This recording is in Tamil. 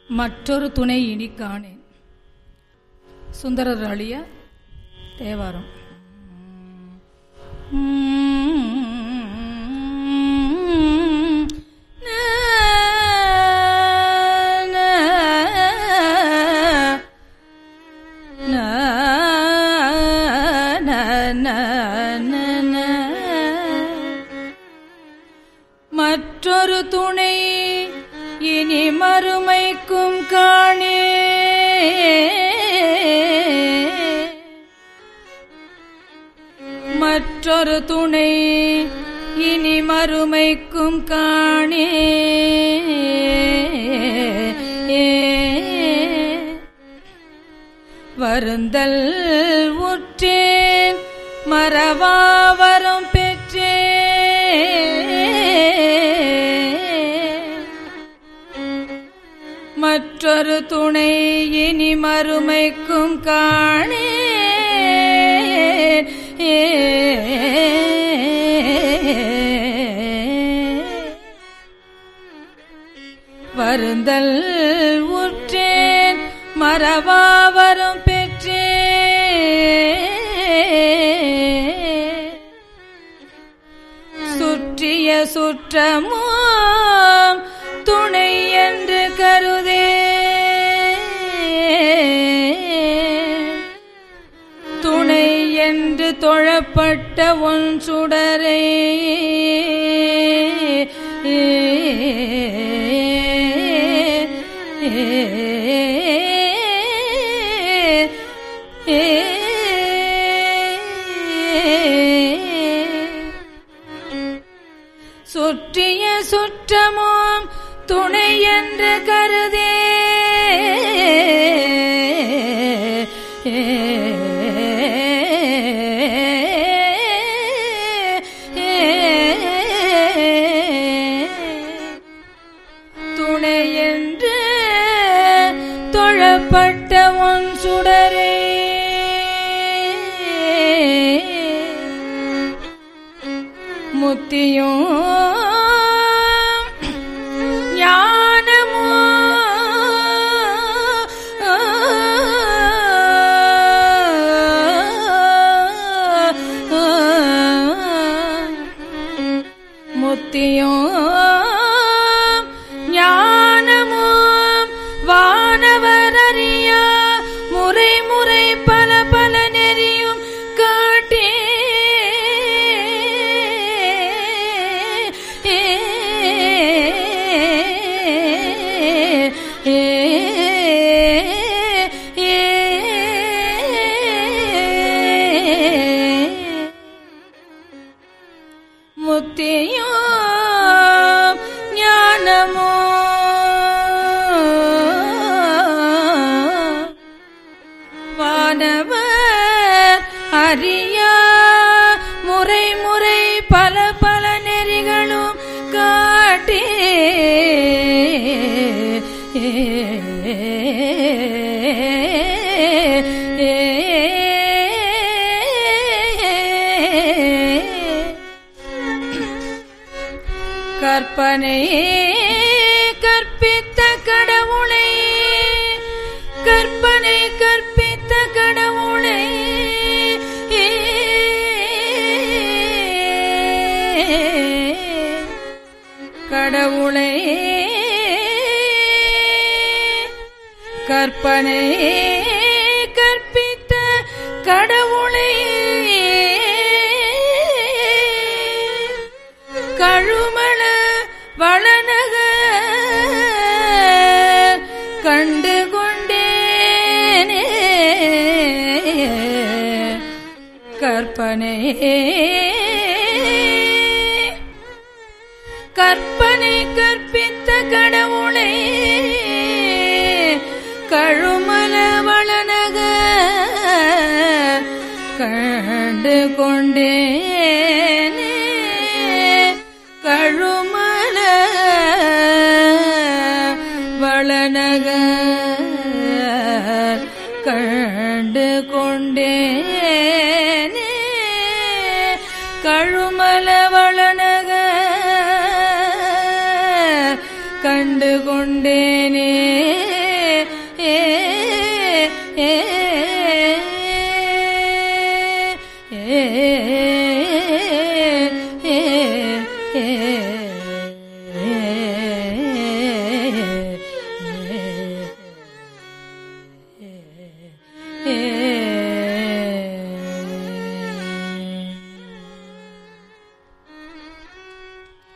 மற்றொரு துணை இனி காணேன் சுந்தரர் அழிய தேவாரம் மற்றொரு துணை இனி மறுமைக்கும் காணே மற்றொரு துணை இனி மறுமைக்கும் காணே வருந்தல் உற்றேன் மரவாவரம் பெற்றேன் மற்றொரு துணை இனி மறுமைக்கும் காணே வருந்தல் உற்றேன் மரவாவரம் பெற்றேன் சுற்றிய சுற்றமும் துணை என்று கருதே துணை என்று தொழப்பட்ட ஒன் சுடரே சுற்றிய சுற்றமும் துணை என்று கருதே துணை என்று தொழப்பட்ட உன் சுடரே முத்தியும் ஞானமோ முத்தியும் ஞானமும் வானவர் அறிய முறை முறை பல பல நெறியும் காட்டே முத்தியும் ஞானமோ வானவர் அறியா முறை முறை பல பல நெறிகளும் காட்டே கற்பனை கற்பித்த கடவுளை கற்பனை கற்பித்த கடவுளை கடவுளை கற்பனை கற்பித்த கடவுளை கழுமள வளநக கண்டு கொண்டேனே கற்பனை கற்பனை கற்பித்த கடவுளை கழுமல வளநக கண்டு கொண்டேனே கழுமல வளநக கண்டு கொண்டேனே கழுமல வளநக கண்டு ஏ ஏ ஏ ஏ